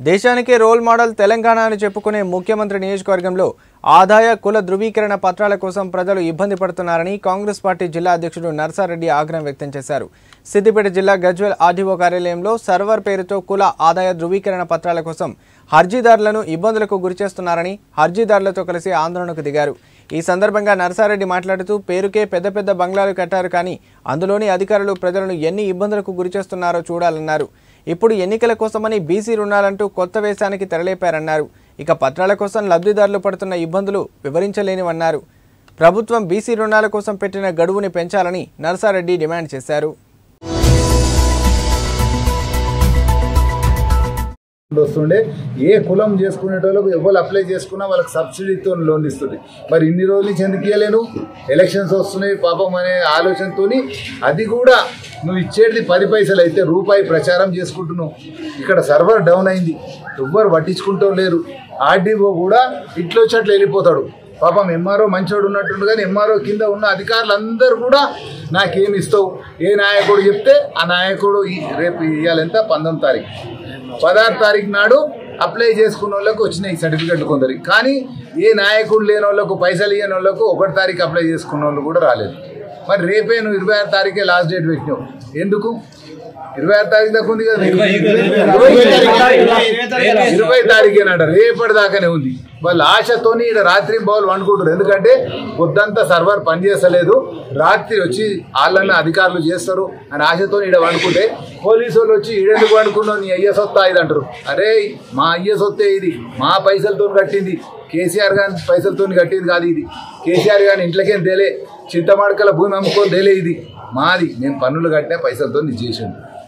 దేశానికే role model Telangana అని చెప్పుకునే ముఖ్యమంత్రి నియోజకవర్గంలో ఆదాయ కుల ధృవీకరణ పత్రాల కోసం ప్రజలు ఇబ్బంది పడుతున్నారని కాంగ్రెస్ పార్టీ జిల్లా అధ్యక్షుడు నర్సారెడ్డి ఆగ్రహం వ్యక్తం చేశారు సిద్దిపేట జిల్లా గజ్వెల్ ఆర్డీఓ కార్యాలయంలో సర్వర్ పేరుతో కుల ఆదాయ ధృవీకరణ పత్రాల కోసం అర్జీదారులను ఇబ్బందులకు గురిచేస్తున్నారని అర్జీదారులతో కలిసి ఆందోళనకు దిగారు ఈ సందర్భంగా నర్సారెడ్డి మాట్లాడుతూ పేరుకే పెద్ద పెద్ద బంగ్లాలు కట్టారు కానీ అందులోని అధికారులు ప్రజలను ఎన్ని ఇబ్బందులకు గురిచేస్తున్నారో చూడాలన్నారు ఇప్పుడు ఎన్నికల కోసమని బీసీ రుణాలంటూ కొత్త వేషానికి తెరలేపారన్నారు ఇక పత్రాల కోసం లబ్ధిదారులు పడుతున్న ఇబ్బందులు వివరించలేనివన్నారు ప్రభుత్వం బీసీ రుణాల కోసం పెట్టిన గడువుని పెంచాలని నర్సారెడ్డి డిమాండ్ చేశారు వస్తుండే ఏ కులం చేసుకునేటోళ్ళకు ఎవరు అప్లై చేసుకున్నా వాళ్ళకి సబ్సిడీతో లోన్ ఇస్తుంది మరి ఇన్ని రోజుల నుంచి ఎందుకు ఇవ్వలేను ఎలక్షన్స్ వస్తున్నాయి పాపం అనే ఆలోచనతో అది కూడా నువ్వు ఇచ్చేది పది పైసలు అయితే రూపాయి ప్రచారం చేసుకుంటున్నావు ఇక్కడ సర్వర్ డౌన్ అయింది ఎవ్వరు పట్టించుకుంటూ లేరు ఆర్డీఓ కూడా ఇట్లా వచ్చి అట్లా వెళ్ళిపోతాడు పాపం ఎంఆర్ఓ మంచోడు ఉన్నట్టుండు కానీ ఎంఆర్ఓ కింద ఉన్న అధికారులందరూ కూడా నాకేమి ఇస్తావు ఏ నాయకుడు చెప్తే ఆ నాయకుడు ఈ- రేపు ఇవ్వాలంత పంతొమ్మిది తారీఖు పదహారు తారీఖు నాడు అప్లై చేసుకున్న వాళ్ళకు వచ్చినాయి సర్టిఫికెట్లు కొందరు కానీ ఏ నాయకుడు లేని వాళ్ళకు పైసలు ఇవ్వని వాళ్ళకు ఒకటి తారీఖు అప్లై చేసుకున్న వాళ్ళు కూడా రాలేదు మరి రేపే నువ్వు ఇరవై ఆరు తారీఖే లాస్ట్ డేట్ పెట్టినావు ఎందుకు ఇరవై ఆరు తారీఖు దాకా ఉంది కదా ఇరవై తారీఖేనట రేపటి దాకానే ఉంది వాళ్ళు ఆశతోని ఇక్కడ రాత్రి బౌల్ వండుకుంటారు ఎందుకంటే పొద్దంతా సర్వర్ పనిచేస్తలేదు రాత్రి వచ్చి వాళ్ళన్న అధికారులు చేస్తారు అని ఆశతో ఇక్కడ వండుకుంటే పోలీసు వాళ్ళు వచ్చి ఈడెందుకు వండుకున్నావు నీ అయ్య సొత్తా ఇది అంటారు అరే మా అయ్య సొత్తే ఇది మా పైసలతో కట్టింది కేసీఆర్ గారి పైసలతో కట్టింది కాదు ఇది కేసీఆర్ గారి ఇంట్లోకేం తేలే చింతమాడకల భూమి అమ్ముకొని తేలే ఇది మాది మేము పన్నులు కట్టిన పైసలతో ఇది చేసిండు